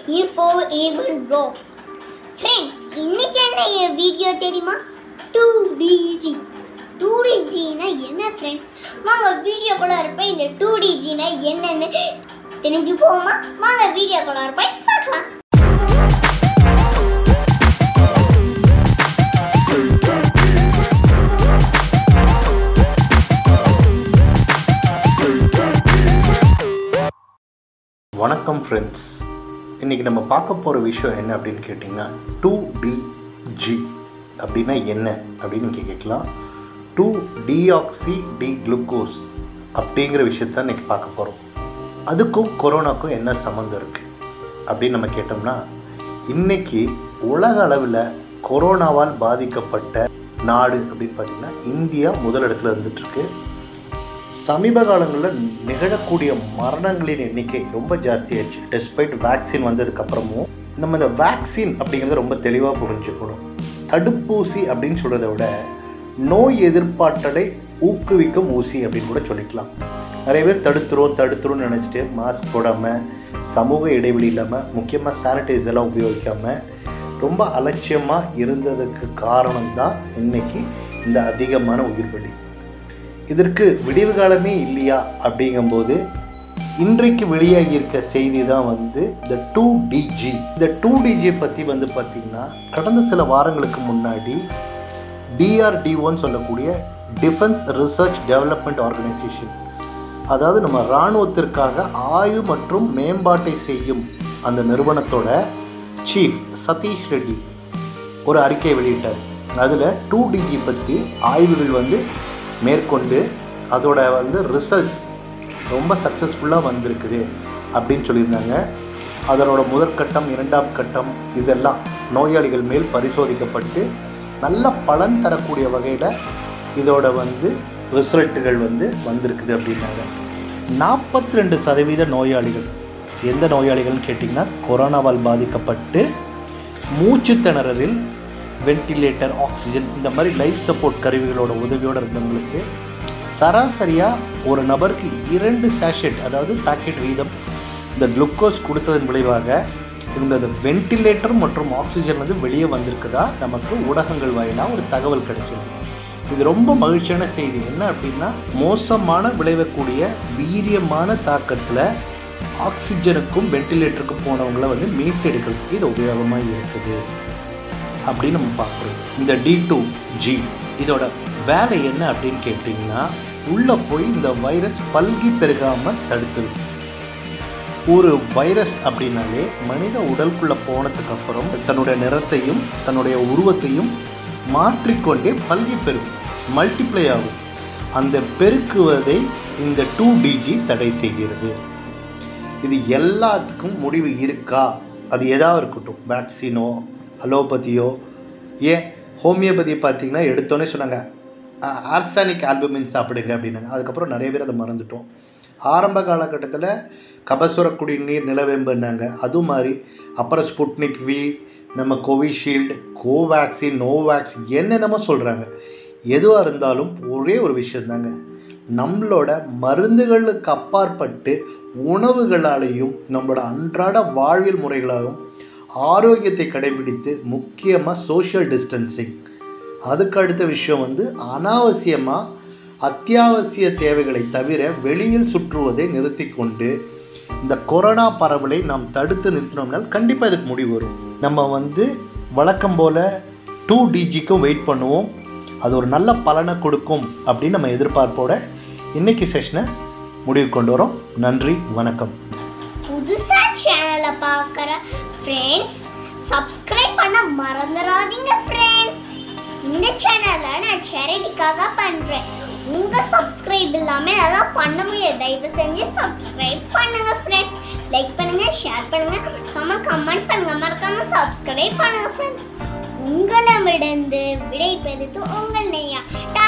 info even raw friends இன்னைக்கு என்ன video தெரியுமா டூ டிஜி டூ டிஜினா என்ன ஃப்ரெண்ட்ஸ் வாங்க வீடியோக்குள்ள இருப்பேன் இந்த டூ டிஜினா என்னன்னு தெரிஞ்சு போமா வாங்க வீடியோக்குள்ள இருப்பேன் பார்க்கலாம் வணக்கம் ஃப்ரெண்ட்ஸ் இன்றைக்கி நம்ம பார்க்க போகிற விஷயம் என்ன அப்படின்னு கேட்டிங்கன்னா டூ டிஜி அப்படின்னா என்ன அப்படின்னு நீங்கள் கேட்கலாம் டூ டிஆக்சி டி குளுக்கோஸ் அப்படிங்கிற விஷயத்த இன்றைக்கி பார்க்க போகிறோம் அதுக்கும் கொரோனாக்கும் என்ன சம்மந்தம் இருக்குது அப்படின்னு நம்ம கேட்டோம்னா இன்றைக்கி உலக அளவில் கொரோனாவால் பாதிக்கப்பட்ட நாடு அப்படின்னு பார்த்திங்கன்னா இந்தியா முதலிடத்தில் இருந்துகிட்ருக்கு சமீப காலங்களில் நிகழக்கூடிய மரணங்களின் எண்ணிக்கை ரொம்ப ஜாஸ்தியாச்சு டெஸ்பைட் வேக்சின் வந்ததுக்கப்புறமும் நம்ம இந்த வேக்சின் அப்படிங்கிறத ரொம்ப தெளிவாக புரிஞ்சுக்கணும் தடுப்பூசி அப்படின்னு சொல்கிறத விட நோய் எதிர்ப்பாற்றலை ஊக்குவிக்கும் ஊசி அப்படின்னு கூட சொல்லிக்கலாம் நிறைய பேர் தடுத்துரும் தடுத்துரும்னு நினச்சிட்டு மாஸ்க் போடாமல் சமூக இடைவெளி இல்லாமல் முக்கியமாக சானிடைசர்லாம் உபயோகிக்காமல் ரொம்ப அலட்சியமாக இருந்ததுக்கு காரணம் தான் இன்னைக்கு இந்த அதிகமான உயிர் பலி இதற்கு விடிவு காலமே இல்லையா அப்படிங்கும்போது இன்றைக்கு வெளியாகி இருக்க செய்தி தான் வந்து இந்த டூ டிஜி இந்த டூ டிஜி பற்றி வந்து பார்த்திங்கன்னா கடந்த சில வாரங்களுக்கு முன்னாடி டிஆர்டிஓன்னு சொல்லக்கூடிய டிஃபென்ஸ் ரிசர்ச் டெவலப்மெண்ட் ஆர்கனைசேஷன் அதாவது நம்ம இராணுவத்திற்காக ஆய்வு மற்றும் மேம்பாட்டை செய்யும் அந்த நிறுவனத்தோட சீஃப் சதீஷ் ரெட்டி ஒரு அறிக்கை வெளியிட்டார் அதில் டூ டிஜி பற்றி ஆய்வுகள் வந்து மேற்கொண்டு அதோட வந்து ரிசல்ட்ஸ் ரொம்ப சக்ஸஸ்ஃபுல்லாக வந்திருக்குது அப்படின்னு சொல்லியிருந்தாங்க அதனோட முதற்கட்டம் இரண்டாம் கட்டம் இதெல்லாம் நோயாளிகள் மேல் பரிசோதிக்கப்பட்டு நல்ல பலன் தரக்கூடிய வகையில் இதோட வந்து ரிசல்ட்டுகள் வந்து வந்திருக்குது அப்படின்னாங்க நாற்பத்தி ரெண்டு சதவீத நோயாளிகள் எந்த நோயாளிகள்னு கேட்டிங்கன்னா கொரோனாவால் பாதிக்கப்பட்டு மூச்சு திணறலில் வென்டிலேட்டர் ஆக்சிஜன் இந்த மாதிரி லைஃப் சப்போர்ட் கருவிகளோட உதவியோடு இருந்தவங்களுக்கு சராசரியாக ஒரு நபருக்கு இரண்டு சேஷெட் அதாவது பாக்கெட் வீதம் இந்த குளுக்கோஸ் கொடுத்ததன் விளைவாக இந்த வென்டிலேட்டர் மற்றும் ஆக்சிஜன் வந்து வெளியே வந்திருக்குதா நமக்கு ஊடகங்கள் வாயிலாக ஒரு தகவல் கிடைச்சிருக்கு இது ரொம்ப மகிழ்ச்சியான செய்தி என்ன அப்படின்னா மோசமான விளைவக்கூடிய வீரியமான தாக்கத்தில் ஆக்சிஜனுக்கும் வென்டிலேட்டருக்கும் போனவங்கள வந்து மீட்டெடுக்கிறதுக்கு இது உபயோகமாக இருக்குது அப்படின்னு நம்ம பார்க்குறோம் இந்த டி டூ ஜி இதோட வேலை என்ன அப்படின்னு கேட்டிங்கன்னா உள்ளே போய் இந்த வைரஸ் பல்கி பெருகாமல் தடுக்குது ஒரு வைரஸ் அப்படின்னாலே மனித உடலுக்குள்ளே போனதுக்கு அப்புறம் தன்னுடைய நிறத்தையும் தன்னுடைய உருவத்தையும் மாற்றிக்கொண்டே பல்கி பெருகும் மல்டிப்ளை ஆகும் அந்த பெருக்குவதை இந்த டூ டிஜி தடை செய்கிறது இது எல்லாத்துக்கும் முடிவு இருக்கா அது எதாவது இருக்கட்டும் வேக்சினோ அலோபதியோ ஏன் ஹோமியோபதி பார்த்தீங்கன்னா எடுத்தோன்னே சொன்னாங்க ஆர்சானிக் ஆல்பமின் சாப்பிடுங்க அப்படின்னாங்க அதுக்கப்புறம் நிறைய பேர் அதை மறந்துட்டோம் ஆரம்ப காலகட்டத்தில் கபசுர குடிநீர் நிலவேம்புன்னாங்க அது மாதிரி அப்புறம் ஸ்புட்னிக் வி நம்ம கோவிஷீல்டு கோவேக்சின் நோவேக்ஸ் என்னென்னமோ சொல்கிறாங்க எதுவாக இருந்தாலும் ஒரே ஒரு விஷயந்தாங்க நம்மளோட மருந்துகளுக்கு அப்பாற்பட்டு உணவுகளாலேயும் நம்மளோட அன்றாட வாழ்வியல் முறைகளாகவும் ஆரோக்கியத்தை கடைபிடித்து முக்கியமாக சோஷியல் டிஸ்டன்சிங் அதுக்கு அடுத்த விஷயம் வந்து அனாவசியமாக அத்தியாவசிய தேவைகளை தவிர வெளியில் சுற்றுவதை நிறுத்தி கொண்டு இந்த கொரோனா பரவலை நாம் தடுத்து நிறுத்தினோம்னால் கண்டிப்பாக இதுக்கு முடிவு வரும் நம்ம வந்து வழக்கம் போல் டூ டிஜிக்கும் வெயிட் பண்ணுவோம் அது ஒரு நல்ல பலனை கொடுக்கும் அப்படின்னு நம்ம எதிர்பார்ப்போட இன்னைக்கு செஷனை முடிவு கொண்டு வரோம் நன்றி வணக்கம் புதுசா சேனலை பார்க்குற ஃப்ரெண்ட்ஸ் சப்ஸ்கிரைப் பண்ண மறந்துடாதீங்க ஃப்ரெண்ட்ஸ் இந்த சேனலை நான் சேரிட்டிக்காக பண்ணுறேன் உங்கள் சப்ஸ்கிரைப் இல்லாமல் அதெல்லாம் பண்ண முடியாது தயவு செஞ்சு சப்ஸ்கிரைப் பண்ணுங்க ஃப்ரெண்ட்ஸ் லைக் பண்ணுங்க ஷேர் பண்ணுங்க கமெண்ட் கமெண்ட் பண்ணுங்க மறக்காம சப்ஸ்கிரைப் பண்ணுங்க ஃப்ரெண்ட்ஸ் உங்களிடந்து விடை பெறுது உங்கள் நெய்யா